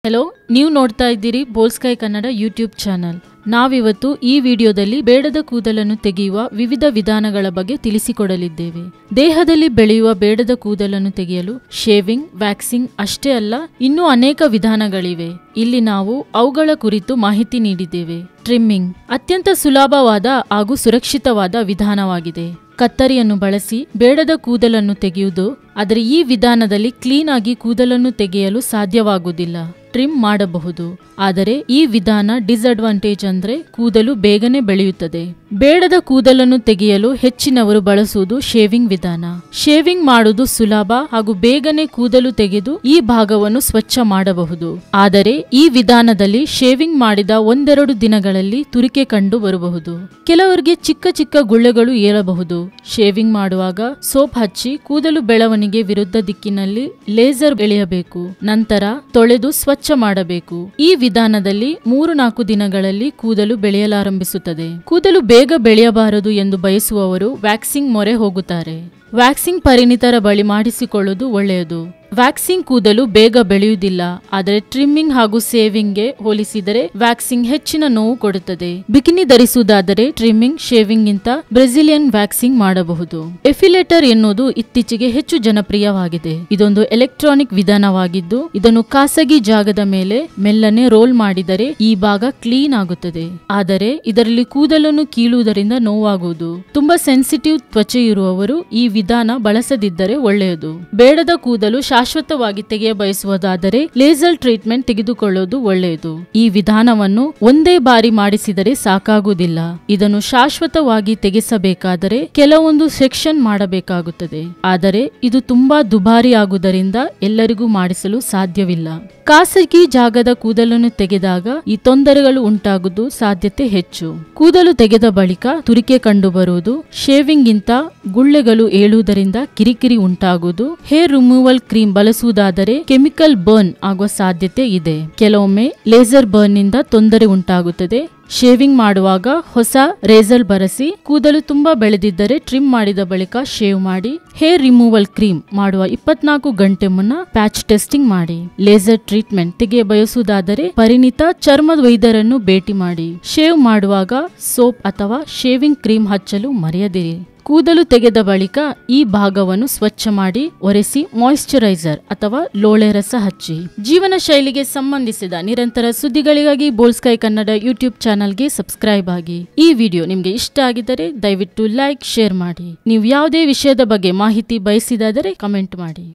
hello ನೀವು ನೋಡ್ತಾ ಇದ್ದೀರಿ ಬೋಲ್ಸ್ಕೈ ಕನ್ನಡ ಯೂಟ್ಯೂಬ್ ಚಾನಲ್ ನಾವಿವತ್ತು ಈ ವಿಡಿಯೋದಲ್ಲಿ ಬೇಡದ ಕೂದಲನ್ನು ತೆಗೆಯುವ ವಿವಿಧ ವಿಧಾನಗಳ ಬಗ್ಗೆ ತಿಳಿಸಿಕೊಡಲಿದ್ದೇವೆ ದೇಹದಲ್ಲಿ ಬೆಳೆಯುವ ಬೇಡದ ಕೂದಲನ್ನು ತೆಗೆಯಲು ಶೇವಿಂಗ್ ವ್ಯಾಕ್ಸಿಂಗ್ ಅಷ್ಟೇ ಅಲ್ಲ ಇನ್ನೂ ಅನೇಕ ವಿಧಾನಗಳಿವೆ ಇಲ್ಲಿ ನಾವು ಅವುಗಳ ಕುರಿತು ಮಾಹಿತಿ ನೀಡಿದ್ದೇವೆ ಟ್ರಿಮ್ಮಿಂಗ್ ಅತ್ಯಂತ ಸುಲಭವಾದ ಹಾಗೂ ಸುರಕ್ಷಿತವಾದ ವಿಧಾನವಾಗಿದೆ ಕತ್ತರಿಯನ್ನು ಬಳಸಿ ಬೇಡದ ಕೂದಲನ್ನು ತೆಗೆಯುವುದು ಆದರೆ ಈ ವಿಧಾನದಲ್ಲಿ ಕ್ಲೀನ್ ಆಗಿ ಕೂದಲನ್ನು ತೆಗೆಯಲು ಸಾಧ್ಯವಾಗುವುದಿಲ್ಲ ಟ್ರಿಮ್ ಮಾಡಬಹುದು ಆದರೆ ಈ ವಿಧಾನ ಡಿಸ್ಅಡ್ವಾಂಟೇಜ್ ಅಂದ್ರೆ ಕೂದಲು ಬೇಗನೆ ಬೆಳೆಯುತ್ತದೆ ಬೇಡದ ಕೂದಲನ್ನು ತೆಗೆಯಲು ಹೆಚ್ಚಿನವರು ಬಳಸುವುದು ಶೇವಿಂಗ್ ವಿಧಾನ ಶೇವಿಂಗ್ ಮಾಡುವುದು ಸುಲಭ ಹಾಗೂ ಬೇಗನೆ ಕೂದಲು ತೆಗೆದು ಈ ಭಾಗವನ್ನು ಸ್ವಚ್ಛ ಮಾಡಬಹುದು ಆದರೆ ಈ ವಿಧಾನದಲ್ಲಿ ಶೇವಿಂಗ್ ಮಾಡಿದ ಒಂದೆರಡು ದಿನಗಳಲ್ಲಿ ತುರಿಕೆ ಕಂಡು ಬರಬಹುದು ಕೆಲವರಿಗೆ ಚಿಕ್ಕ ಚಿಕ್ಕ ಗುಳ್ಳೆಗಳು ಏಳಬಹುದು ಶೇವಿಂಗ್ ಮಾಡುವಾಗ ಸೋಪ್ ಹಚ್ಚಿ ಕೂದಲು ಬೆಳವಣಿಗೆ ವಿರುದ್ಧ ದಿಕ್ಕಿನಲ್ಲಿ ಲೇಸರ್ ಎಳೆಯಬೇಕು ನಂತರ ತೊಳೆದು ಸ್ವಚ್ಛ ಮಾಡಬೇಕು ಈ ವಿಧಾನದಲ್ಲಿ ಮೂರು ನಾಲ್ಕು ದಿನಗಳಲ್ಲಿ ಕೂದಲು ಬೆಳೆಯಲಾರಂಭಿಸುತ್ತದೆ ಕೂದಲು ಬೇಗ ಬೆಳೆಯಬಾರದು ಎಂದು ಬಯಸುವವರು ವ್ಯಾಕ್ಸಿಂಗ್ ಮೊರೆ ಹೋಗುತ್ತಾರೆ ವ್ಯಾಕ್ಸಿಂಗ್ ಪರಿಣಿತರ ಬಳಿ ಮಾಡಿಸಿಕೊಳ್ಳುವುದು ಒಳ್ಳೆಯದು ವ್ಯಾಕ್ಸಿಂಗ್ ಕೂದಲು ಬೇಗ ಬೆಳೆಯುವುದಿಲ್ಲ ಆದರೆ ಟ್ರಿಮ್ಮಿಂಗ್ ಹಾಗೂ ಸೇವಿಂಗ್ಗೆ ಹೋಲಿಸಿದರೆ ವ್ಯಾಕ್ಸಿಂಗ್ ಹೆಚ್ಚಿನ ನೋವು ಕೊಡುತ್ತದೆ ಬಿಕಿನಿ ಧರಿಸುವುದಾದರೆ ಟ್ರಿಮ್ಮಿಂಗ್ ಶೇವಿಂಗ್ ಗಿಂತ ಬ್ರೆಸಿಲಿಯನ್ ವ್ಯಾಕ್ಸಿಂಗ್ ಮಾಡಬಹುದು ಎಫಿಲೇಟರ್ ಎನ್ನುವುದು ಇತ್ತೀಚೆಗೆ ಹೆಚ್ಚು ಜನಪ್ರಿಯವಾಗಿದೆ ಇದೊಂದು ಎಲೆಕ್ಟ್ರಾನಿಕ್ ವಿಧಾನವಾಗಿದ್ದು ಇದನ್ನು ಖಾಸಗಿ ಜಾಗದ ಮೇಲೆ ಮೆಲ್ಲನೆ ರೋಲ್ ಮಾಡಿದರೆ ಈ ಭಾಗ ಕ್ಲೀನ್ ಆಗುತ್ತದೆ ಆದರೆ ಇದರಲ್ಲಿ ಕೂದಲನ್ನು ಕೀಳುವುದರಿಂದ ನೋವಾಗುವುದು ತುಂಬಾ ಸೆನ್ಸಿಟಿವ್ ತ್ವಚೆ ಇರುವವರು ಈ ವಿಧಾನ ಬಳಸದಿದ್ದರೆ ಒಳ್ಳೆಯದು ಬೇಡದ ಕೂದಲು ಶಾಶ್ವತವಾಗಿ ತೆಗೆಯ ಬಯಸುವುದಾದರೆ ಲೇಸರ್ ಟ್ರೀಟ್ಮೆಂಟ್ ತೆಗೆದುಕೊಳ್ಳುವುದು ಒಳ್ಳೆಯದು ಈ ವಿಧಾನವನ್ನು ಒಂದೇ ಬಾರಿ ಮಾಡಿಸಿದರೆ ಸಾಕಾಗುವುದಿಲ್ಲ ಇದನ್ನು ಶಾಶ್ವತವಾಗಿ ತೆಗೆಸಬೇಕಾದರೆ ಕೆಲವೊಂದು ಸೆಕ್ಷನ್ ಮಾಡಬೇಕಾಗುತ್ತದೆ ಆದರೆ ಇದು ತುಂಬಾ ದುಬಾರಿ ಆಗುವುದರಿಂದ ಎಲ್ಲರಿಗೂ ಮಾಡಿಸಲು ಸಾಧ್ಯವಿಲ್ಲ ಖಾಸಗಿ ಜಾಗದ ಕೂದಲನ್ನು ತೆಗೆದಾಗ ಈ ತೊಂದರೆಗಳು ಉಂಟಾಗುವುದು ಸಾಧ್ಯತೆ ಹೆಚ್ಚು ಕೂದಲು ತೆಗೆದ ಬಳಿಕ ತುರಿಕೆ ಕಂಡುಬರುವುದು ಶೇವಿಂಗ್ ಗಿಂತ ಗುಳ್ಳೆಗಳು ಏಳುವುದರಿಂದ ಕಿರಿಕಿರಿ ಉಂಟಾಗುವುದು ಹೇರ್ ರಿಮೂವಲ್ ಕ್ರೀಮ್ ಬಳಸುವುದಾದರೆ ಕೆಮಿಕಲ್ ಬರ್ನ್ ಆಗುವ ಸಾಧ್ಯತೆ ಇದೆ ಕೆಲವೊಮ್ಮೆ ಲೇಸರ್ ಬರ್ನ್ ನಿಂದ ತೊಂದರೆ ಉಂಟಾಗುತ್ತದೆ ಶೇವಿಂಗ್ ಮಾಡುವಾಗ ಹೊಸ ರೇಸರ್ ಬರೆಸಿ ಕೂದಲು ತುಂಬಾ ಬೆಳೆದಿದ್ದರೆ ಟ್ರಿಮ್ ಮಾಡಿದ ಬಳಿಕ ಶೇವ್ ಮಾಡಿ ಹೇರ್ ರಿಮೂವಲ್ ಕ್ರೀಮ್ ಮಾಡುವ ಇಪ್ಪತ್ನಾಲ್ಕು ಗಂಟೆ ಮುನ್ನ ಪ್ಯಾಚ್ ಟೆಸ್ಟಿಂಗ್ ಮಾಡಿ ಲೇಸರ್ ಟ್ರೀಟ್ಮೆಂಟ್ ತೆಗೆಯ ಬಯಸುವುದಾದರೆ ಪರಿಣಿತ ಚರ್ಮದ ವೈದ್ಯರನ್ನು ಭೇಟಿ ಮಾಡಿ ಶೇವ್ ಮಾಡುವಾಗ ಸೋಪ್ ಅಥವಾ ಶೇವಿಂಗ್ ಕ್ರೀಮ್ ಹಚ್ಚಲು ಮರೆಯದಿರಿ ಕೂದಲು ತೆಗೆದ ಬಳಿಕ ಈ ಭಾಗವನ್ನು ಸ್ವಚ್ಛ ಮಾಡಿ ಒರೆಸಿ ಮಾಯಿಶ್ಚರೈಸರ್ ಅಥವಾ ಲೋಳೆ ರಸ ಹಚ್ಚಿ ಜೀವನ ಶೈಲಿಗೆ ಸಂಬಂಧಿಸಿದ ನಿರಂತರ ಸುದ್ದಿಗಳಿಗಾಗಿ ಬೋಲ್ಸ್ಕೈ ಕನ್ನಡ ಯೂಟ್ಯೂಬ್ ಚಾನಲ್ಗೆ ಸಬ್ಸ್ಕ್ರೈಬ್ ಆಗಿ ಈ ವಿಡಿಯೋ ನಿಮಗೆ ಇಷ್ಟ ಆಗಿದ್ದರೆ ದಯವಿಟ್ಟು ಲೈಕ್ ಶೇರ್ ಮಾಡಿ ನೀವು ಯಾವುದೇ ವಿಷಯದ ಬಗ್ಗೆ ಮಾಹಿತಿ ಬಯಸಿದಾದರೆ ಕಮೆಂಟ್ ಮಾಡಿ